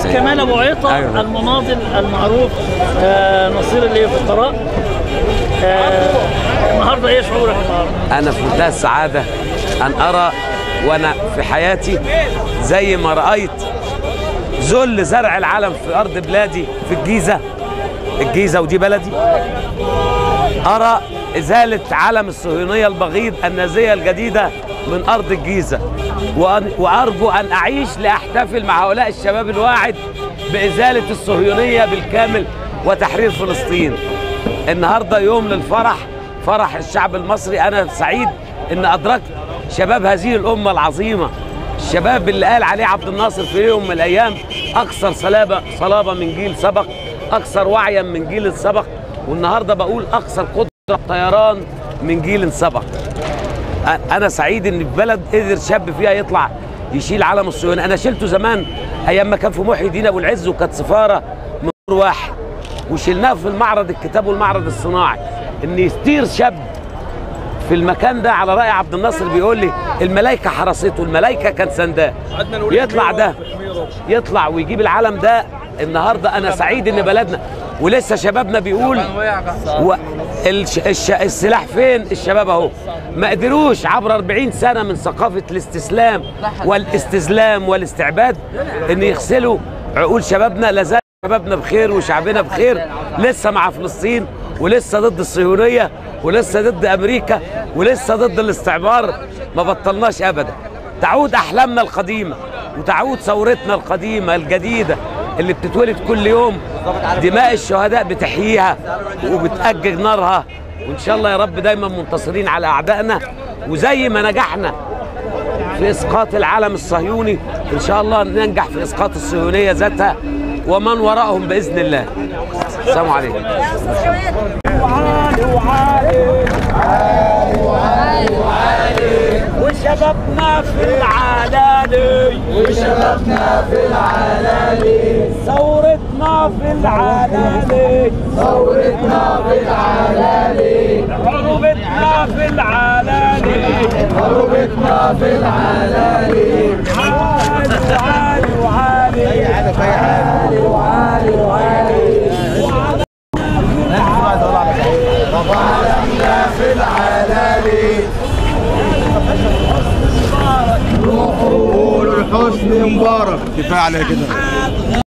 كمال ابو عيطه أيوة. المناضل المعروف آه، نصير الفقراء آه، النهارده ايه شعورك النهارده؟ انا في منتهى السعاده ان ارى وانا في حياتي زي ما رايت ذل زرع العلم في ارض بلادي في الجيزه الجيزه ودي بلدي ارى ازاله علم الصهيونيه البغيض النازيه الجديده من ارض الجيزه وأن- وارجو ان اعيش لاحتفل مع هؤلاء الشباب الواعد بازاله الصهيونيه بالكامل وتحرير فلسطين النهارده يوم للفرح فرح الشعب المصري انا سعيد ان ادركت شباب هذه الامه العظيمه الشباب اللي قال عليه عبد الناصر في يوم من الايام اكثر صلابه صلابه من جيل سبق اكثر وعيا من جيل سبق والنهارده بقول اكثر قدره طيران من جيل سبق أ- انا سعيد ان في بلد قدر شاب فيها يطلع يشيل علم الصهيونيه انا شلته زمان ايام ما كان في محي الدين ابو العز وكانت سفاره من دور واحد وشلناه في المعرض الكتاب والمعرض الصناعي ان يطير شاب في المكان ده على راي عبد الناصر بيقول لي الملائكه حرسته الملائكه كان سنداه يطلع ده يطلع ويجيب العلم ده النهارده انا سعيد ان بلدنا ولسه شبابنا بيقول و الش... الش... السلاح فين الشباب اهو ما قدروش عبر 40 سنه من ثقافه الاستسلام والاستسلام والاستعباد ان يغسلوا عقول شبابنا لازال شبابنا بخير وشعبنا بخير لسه مع فلسطين ولسه ضد الصهيونيه ولسه ضد امريكا ولسه ضد الاستعمار ما بطلناش ابدا تعود احلامنا القديمه وتعود ثورتنا القديمه الجديده اللي بتتولد كل يوم دماء الشهداء بتحييها وبتأجج نارها وان شاء الله يا رب دايما منتصرين على اعدائنا وزي ما نجحنا في اسقاط العالم الصهيوني ان شاء الله ننجح في اسقاط الصهيونيه ذاتها ومن وراءهم باذن الله السلام عليكم وشبابنا في العلالي وشبابنا في العلالي ثورتنا في العلالي ثورتنا في العلالي حروبتنا في العلالي حروبتنا في العلالي وعالي وعالي وعالي وعالي وعالي وعالي قولوا لحسني مبارك كفايه على كده